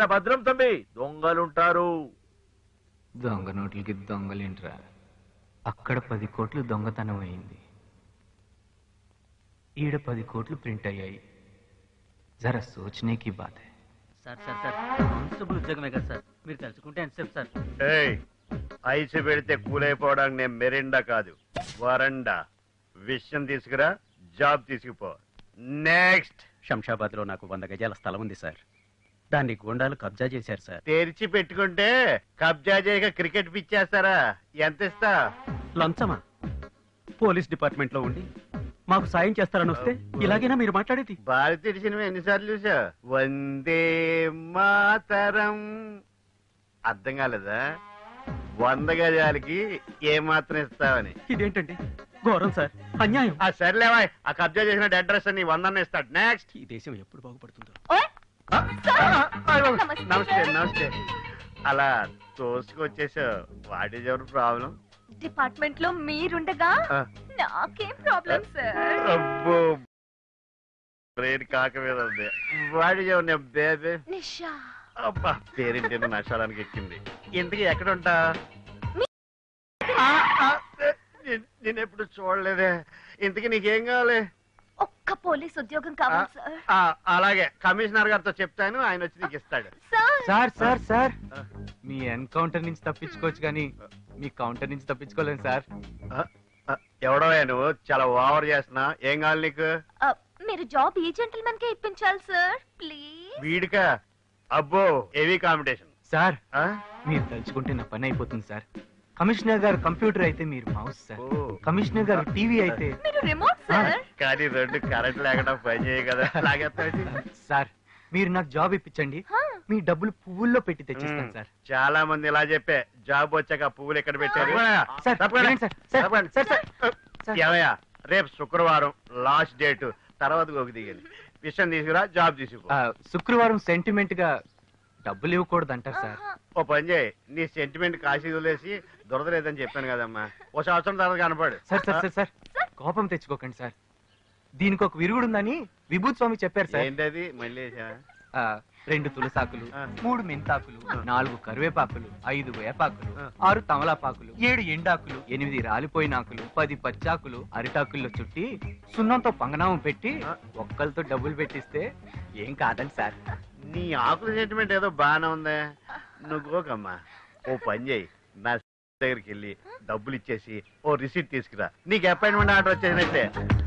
భద్రం తమ్మి దొంగలుంటారు దొంగ నోట్లకి దొంగలేంట్రా అక్కడ పది కోట్లు దొంగతనం అయింది ఈడ పది కోట్లు ప్రింట్ అయ్యాయి జరా సోచనేకి బాత్ హై సార్ సార్ సార్ కానిస్టేబుల్ ఉద్యోగమే కదా సార్ మీరు తలుచుకుంటే ఎంతసేపు సార్ ఏయ్ ఐసు పెడితే కూలైపోవడానికి నేను మెరిండా కాదు వరండా విషయం తీసుకురా జాబ్ తీసుకుపో నెక్స్ట్ శంషాబాద్ లో నాకు వంద గజాల స్థలం ఉంది సార్ దాన్ని గూండాలు కబ్జా చేశారు సార్ తెరిచి పెట్టుకుంటే కబ్జా చేయక క్రికెట్ పిచ్చేస్తారా ఎంత ఇస్తా లంచమా పోలీస్ డిపార్ట్మెంట్ లో ఉండి మాకు సాయం చేస్తారని వస్తే ఇలాగైనా మీరు మాట్లాడేది భారతీయ సినిమా ఎన్నిసార్లు చూసా వందే మాతరం అర్థం కాలేదా వంద గజాలకి ఏ మాత్రం ఇస్తావని ఇదేంటండి ఘోరం సార్ అన్యాయం ఆ సర్లేవా ఆ కబ్జా చేసిన అడ్రస్ నీ వందన్న ఇస్తాడు నెక్స్ట్ ఈ దేశం ఎప్పుడు బాగుపడుతుందో ఓయ్ నమస్తే నమస్తే అలా తోసుకొచ్చేసావు what is your problem department లో మీరుండగా నాకేం ప్రాబ్లం సార్ అబ్బో బ్రెయిన్ కాక మీద ఉంది వాట్ ఈజ్ ఎవర్ బేబీ నిషా అబ్బా పేరింటి నష్టానికి ఎక్కింది ఇంతకీ ఎక్కడ ఉంటా నేను ఎప్పుడు చూడలేదే ఇంతకీ నీకేం కావాలి ఒక్క పోలీస్ ఉద్యోగం కావాలి సార్ ఆ, అలాగే కమిషనర్ గారితో చెప్తాను ఆయన వచ్చి నీకు ఇస్తాడు సార్ సార్ సార్ సార్ మీ ఎన్కౌంటర్ నుంచి తప్పించుకోవచ్చు కానీ మీ కౌంటర్ నుంచి తప్పించుకోలేను సార్ ఆ, ఆ, ఎవడో నువ్వు చాలా ఓవర్ చేస్తున్నా ఏం కావాలి నీకు ఆ, మీరు జాబ్ ఈ జెంటల్మెన్ కే ఇప్పించాలి సార్ ప్లీజ్ వీడిక అబ్బో హెవీ కాంపిటీషన్ సార్ మీరు తలుచుకుంటే నా పని అయిపోతుంది సార్ కమిషనర్ గారు కంప్యూటర్ అయితే మీరు మౌస్ సార్ కమిషనర్ గారు టీవీ అయితే మీరు రిమోట్ సార్ కానీ రెండు కరెంట్ లేకుండా పని చేయ కదా లాగేస్తాడు సార్ మీరు నాకు జాబ్ ఇప్పించండి హా. మీ డబ్బులు పువ్వుల్లో పెట్టి తెచ్చిస్తాను సార్ చాలా మంది ఇలా చెప్పే జాబ్ వచ్చాక ఆ పువ్వులు ఎక్కడ పెట్టారు సార్, తప్పకుండా. వినండి సార్, సార్, తప్పకుండా. Sir, sir, sir. ఏమయ్యా రేపు శుక్రవారం లాస్ట్ డేట్ తర్వాత ఒక దిగింది విషయం తీసుకురా జాబ్ తీసుకో ఆ, శుక్రవారం సెంటిమెంట్ గా డబ్బులు ఇవ్వకూడదు అంటారు సార్ ఓ పని చేయి నీ సెంటిమెంట్ కాశీ వదిలేసి దొరదలేదని చెప్పాను కదమ్మా ఓ సంవత్సరం తర్వాత కనపడు సార్ సార్ సార్ సార్ కోపం తెచ్చుకోకండి సార్ దీనికి ఒక విరుగుడు ఉందని విభూత్ స్వామి చెప్పారు సార్ ఏంటది మళ్ళీ వేసా? ఆ, రెండు తులసాకులు ఆ. మూడు మెంతాకులు నాలుగు కరివేపాకులు ఐదు వేపాకులు ఆ. ఆరు తమలాపాకులు ఏడు ఎండాకులు ఎనిమిది రాలిపోయినాకులు పది పచ్చాకులు అరిటాకుల్లో చుట్టి సున్నంతో పంగనామం పెట్టి ఆ. ఒక్కలతో డబ్బులు పెట్టిస్తే ఏం కాదండి సార్ నీ ఆకుల సెంటిమెంట్ ఏదో బాగానే ఉందే నువ్వు గోకమ్మా ఓ పని చేయి నా దగ్గరికి వెళ్ళి డబ్బులు ఇచ్చేసి ఓ రిసీట్ తీసుకురా నీకు అపాయింట్మెంట్ ఆర్డర్ వచ్చేసినట్టే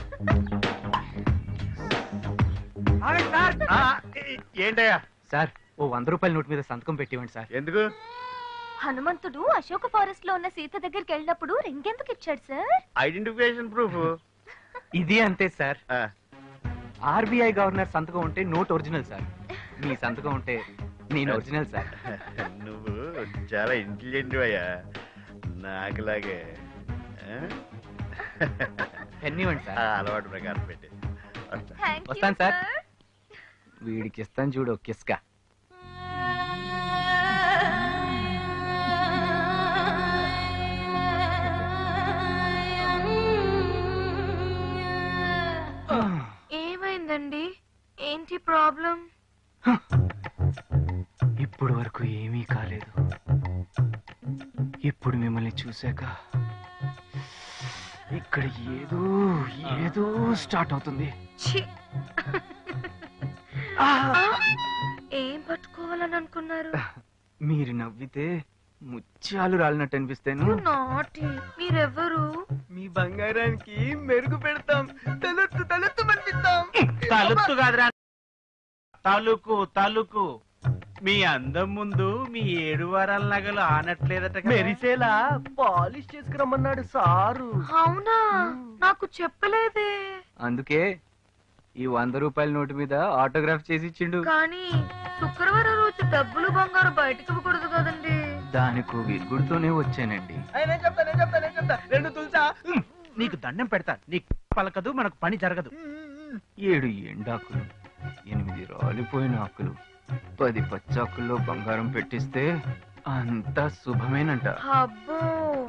ఆ, ఏ- ఏంటయ్యా సార్ ఓ వంద రూపాయల నోట్ మీద సంతకం పెట్టివ్వండి సార్ ఎందుకు హనుమంతుడు అశోక ఫారెస్ట్ లో ఉన్న సీత దగ్గరికి వెళ్ళినప్పుడు రింగెందుకు ఇచ్చాడు సార్ ఐడెంటిఫికేషన్ ప్రూఫ్ ఇది అంతే సార్ ఆర్బీఐ గవర్నర్ సంతకం ఉంటే నోట్ ఒరిజినల్ సార్ మీ సంతకం ఉంటే నేను ఒరిజినల్ సార్ నువ్వు చాలా ఇంటెలిజెంట్ అయ్యా నాకులాగే ఆ? పెన్ ఇవ్వండి ఆ, సార్ అలవాటు ప్రకారం పెట్టి వస్తా. థ్యాంక్ యూ వస్తాను సార్. సార్ వీడికి ఇస్తాను చూడు కిస్కా ఏమైందండి ఏంటి ప్రాబ్లం ఇప్పుడు వరకు ఏమీ కాలేదు ఇప్పుడు మిమ్మల్ని చూశాక ఇక్కడ ఏదో ఏదో స్టార్ట్ అవుతుంది ఛీ! ఏం పట్టుకోవాలని అనుకున్నారు మీరు నవ్వితే ముత్యాలు రాలినట్టు అనిపిస్తాను నాటి మీరెవరు మీ బంగారానికి మెరుగు పెడతాం తలెత్తు తలెత్తు మనిపిస్తాం తలుత్తు కాదురా తలుకు తలుకు మీ అందం ముందు మీ ఏడు వారాల నగలు ఆనట్లేదట కదా? మెరిసేలా పాలిష్ చేసుకురమ్మన్నాడు సారు అవునా నాకు చెప్పలేదే అందుకే ఈ వంద రూపాయల నోటు మీద ఆటోగ్రాఫ్ చేసి ఇచ్చిండు కానీ శుక్రవారం రోజు డబ్బులు బంగారు బయటకు ఇవ్వకూడదు కదండి దానికి విరుగుడుతోనే వచ్చానండి రెండు తులసా నీకు దండం పెడతా నీకు పలకదు మనకు పని జరగదు ఏడు ఎండాకులు ఎనిమిది రాలిపోయిన ఆకులు పది పచ్చాకుల్లో బంగారం పెట్టిస్తే అంతా శుభమేనంట అబ్బో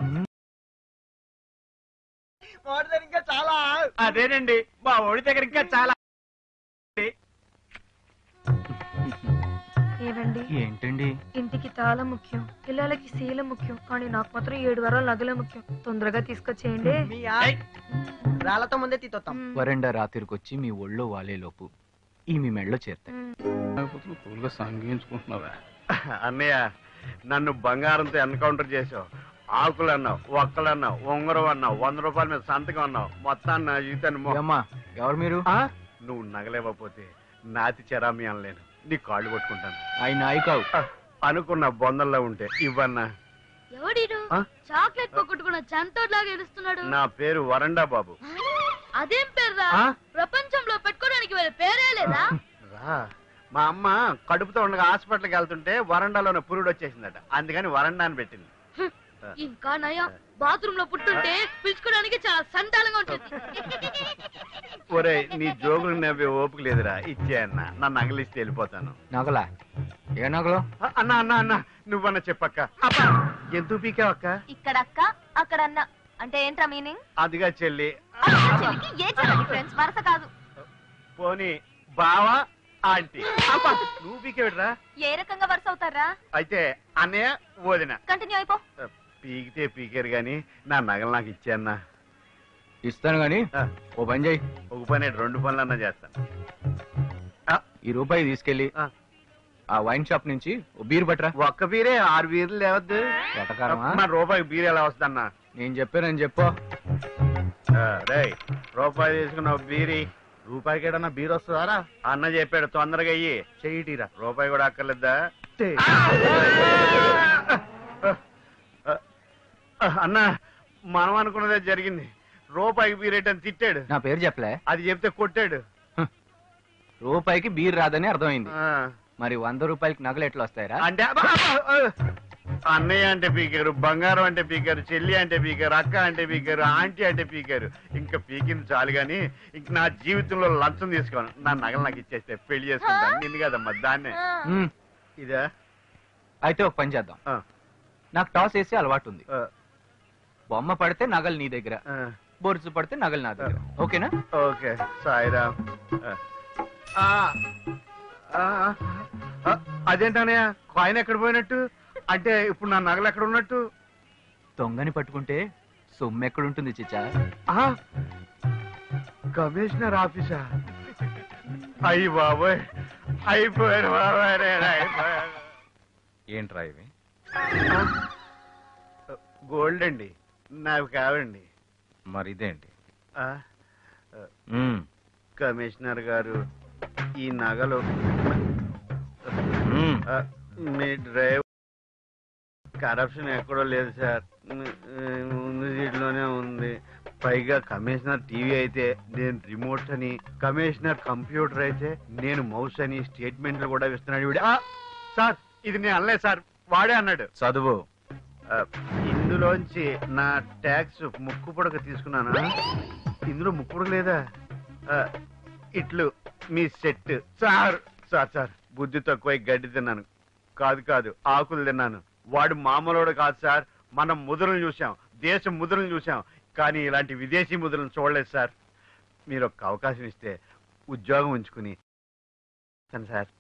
అదేనండి మా ఓడి దగ్గర ఇంకా చాలా ఏవండి ఏంటండి ఇంటికి తాళం ముఖ్యం పిల్లలకి శీలం ముఖ్యం కానీ నాకు మాత్రం ఏడు వారాలు నగలే ముఖ్యం తొందరగా తీసుకొచ్చేయండి మీ ఆ- రాళ్ళతో ముందే తీతొత్తాం మ్మ్. వరండా రాత్రికొచ్చి మీ ఒళ్ళో వాలేలోపు ఈ మీ మెడలో చేరుతాయి మ్మ్. సంగించుకుంటున్నావా అన్నయ్య నన్ను బంగారంతో ఎన్కౌంటర్ చేసావు ఆకులు అన్నావు ఒక్కలు అన్నావు ఉంగరం అన్నావు వంద రూపాయల మీద సంతకం అన్నావు మొత్తాన్ని నా జీవితాన్ని మొ- అమ్మా ఎవరు మీరు ఆ? నువ్వు నగలేకపోతే నాతి చెరామి అనలేను నీ కాళ్ళు కొట్టుకుంటాను ఆయన నాయకావు ఆ, అనుకున్న బొందల్లో ఉంటే ఇవ్వన్నా ఎవడీడు ఆ? చాక్లెట్ పొగొట్టుకున్న చంతోడ్లాగా ఎడుస్తున్నాడు నా పేరు వరండా బాబు అదేం పేర్రా ఆ? ప్రపంచంలో పెట్టుకోవడానికి వేరే పేరే లేదా రా మా అమ్మ కడుపుతో ఉండగా హాస్పిటల్కి వెళ్తుంటే వరండాలోనే పురుడు వచ్చేసిందట అందుకని వరండా అని పెట్టింది ఇంకా నయం బాత్రూమ్ లో పుట్టుంటే పిలుచుకోవడానికి చాలా సంతానంగా ఉంటుంది ఒరే నీ జోగులు నవ్వే ఓపిక లేదురా ఇచ్చే అన్న నన్ను నగలిస్తే వెళ్ళిపోతాను నగలా ఏ నగలు ఆ, అన్న అన్న అన్న నువ్వన్న చెప్పక్క అబ్బా, ఎందుకు పీకావు అక్క ఇక్కడ అక్క అక్కడ అన్న అంటే ఏంట్రా మీనింగ్ అదిగా చెల్లి ఏ చాలా డిఫరెన్స్ వరస కాదు పోనీ బావా ఆంటీ అబ్బా, నువ్వు పీకేవిడ్రా ఏ రకంగా వరుస అవుతారా అయితే అన్నయ్య వదిన కంటిన్యూ అయిపో పీకితే పీకారు గాని నా నగలు నాకు ఇచ్చే అన్న ఇస్తాను గాని ఆ, ఓ పని చేయి ఒక పని రెండు పనులన్నా చేస్తాను ఈ రూపాయి తీసుకెళ్ళి ఆ. ఆ వైన్ షాప్ నుంచి ఓ బీర్ పట్టరా ఒక్క బీరే ఆరు బీర్లు లేవద్దు ఎటకారమా మన రూపాయికి బీర్ ఎలా వస్తుందన్నా నేను చెప్పానని చెప్పు రే రూపాయి తీసుకున్న బీరి రూపాయికి ఏడన్నా బీర్ వస్తుందారా అన్న చెప్పాడు తొందరగా అయ్యి చెయ్యిటీరా రూపాయి కూడా అక్కర్లేదా అన్న మనం అనుకున్నదే జరిగింది రూపాయికి బీర్ అని తిట్టాడు నా పేరు చెప్పలే అది చెప్తే కొట్టాడు రూపాయికి బీర్ రాదని అర్థమైంది ఆ, మరి వంద రూపాయలకి నగలు ఎట్లా వస్తాయిరా అంటే అబ్బా, అబ్బా, ఆ. అన్నయ్య అంటే పీకారు బంగారం అంటే పీకారు చెల్లి అంటే పీకారు అక్క అంటే పీకారు ఆంటీ అంటే పీకారు ఇంకా పీకింది చాలు గాని ఇంక నా జీవితంలో లంచం తీసుకోను నా నగలు నాకు ఇచ్చేస్తే పెళ్లి చేసుకుంటాను నిన్ను కదమ్మా దాన్నే మ్మ్. ఇదా అయితే ఒక పని చేద్దాం ఆ, నాకు టాస్ వేసి అలవాటు ఉంది ఆ, బొమ్మ పడితే నగలు నీ దగ్గర ఆ, బొరుసు పడితే నగలు నా దగ్గర ఓకేనా ఓకే సాయిరామ్ ఆ. ఆ, ఆ, ఆ, అదేంటన్నయ్య కాయిన్ ఎక్కడ పోయినట్టు అంటే ఇప్పుడు నా నగలు ఎక్కడ ఉన్నట్టు దొంగని పట్టుకుంటే సొమ్ము ఎక్కడుంటుంది చిచ్చా ఆ, కమిషనర్ ఆఫీసా అయ్యి బాబోయ్ అయిపోయాను బాబాయ్ నేను అయిపోయాను ఏంట్రా ఇవి గోల్డ్ అండి నాకు కావండి మరి ఇదేంటి ఆ, మ్మ్. కమిషనర్ గారు ఈ నగలు మ్మ్. ఆ, మీ డ్రైవ్ కరప్షన్ ఎక్కడో లేదు సార్ ముందు సీట్లోనే ఉంది పైగా కమిషనర్ టీవీ అయితే నేను రిమోట్ అని కమిషనర్ కంప్యూటర్ అయితే నేను మౌస్ అని స్టేట్మెంట్లు కూడా ఇస్తున్నాడు ఈవిడ. ఆ, సార్ ఇది నేను అనలేదు సార్ వాడే అన్నాడు చదువు ఆ, ఇందులోంచి నా ట్యాక్స్ ముక్కు పుడక తీసుకున్నాను ఇందులో ముక్కు పుడక లేదా ఆ, ఇట్లు మీ సెట్ సార్ సార్ సార్ బుద్ధి తక్కువై గడ్డి తిన్నాను కాదు కాదు ఆకులు తిన్నాను వాడు మామూలుడు కాదు సార్ మనం ముద్రలు చూసాం దేశం ముద్రలు చూసాం కానీ ఇలాంటి విదేశీ ముద్రలను చూడలేదు సార్ మీరు ఒక అవకాశం ఇస్తే ఉద్యోగం ఉంచుకుని ఇస్తాను సార్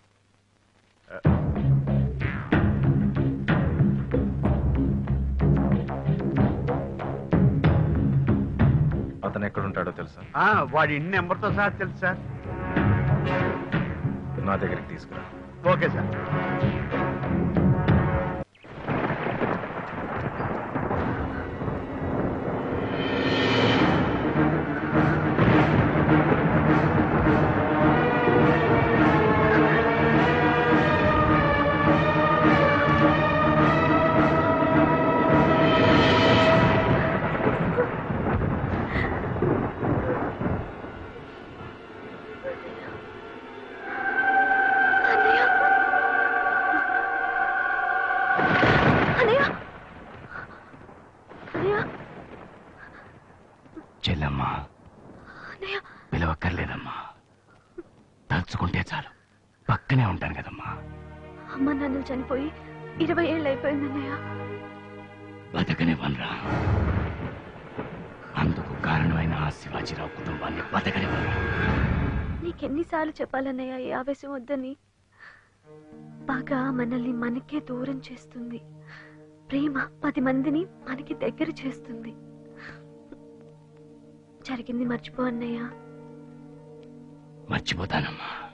అతను ఎక్కడుంటాడో తెలుసా ఆ, వాడి ఇన్ని నెంబర్తో సార్ తెలుసు సార్ నా దగ్గరికి తీసుకురా ఓకే సార్ అన్నయ్య అన్నయ్య చెల్లమ్మా అన్నయ్య పిలవక్కర్లేదమ్మా తలుచుకుంటే చాలు పక్కనే ఉంటాను కదమ్మా అమ్మ నన్ను చనిపోయి ఇరవై ఏళ్ళు అయిపోయింది అన్నయ్య బతకనివ్వనరా అందుకు కారణమైన ఆ శివాజీరావు కుటుంబాన్ని బతకనివ్వనరా నీకెన్నిసార్లు చెప్పాలన్నయ్య ఈ ఆవేశం వద్దని పగ మనల్ని మనకే దూరం చేస్తుంది ప్రేమ పది మందిని మనకి దగ్గర చేస్తుంది జరిగింది మర్చిపో అన్నయ్య మర్చిపోతానమ్మా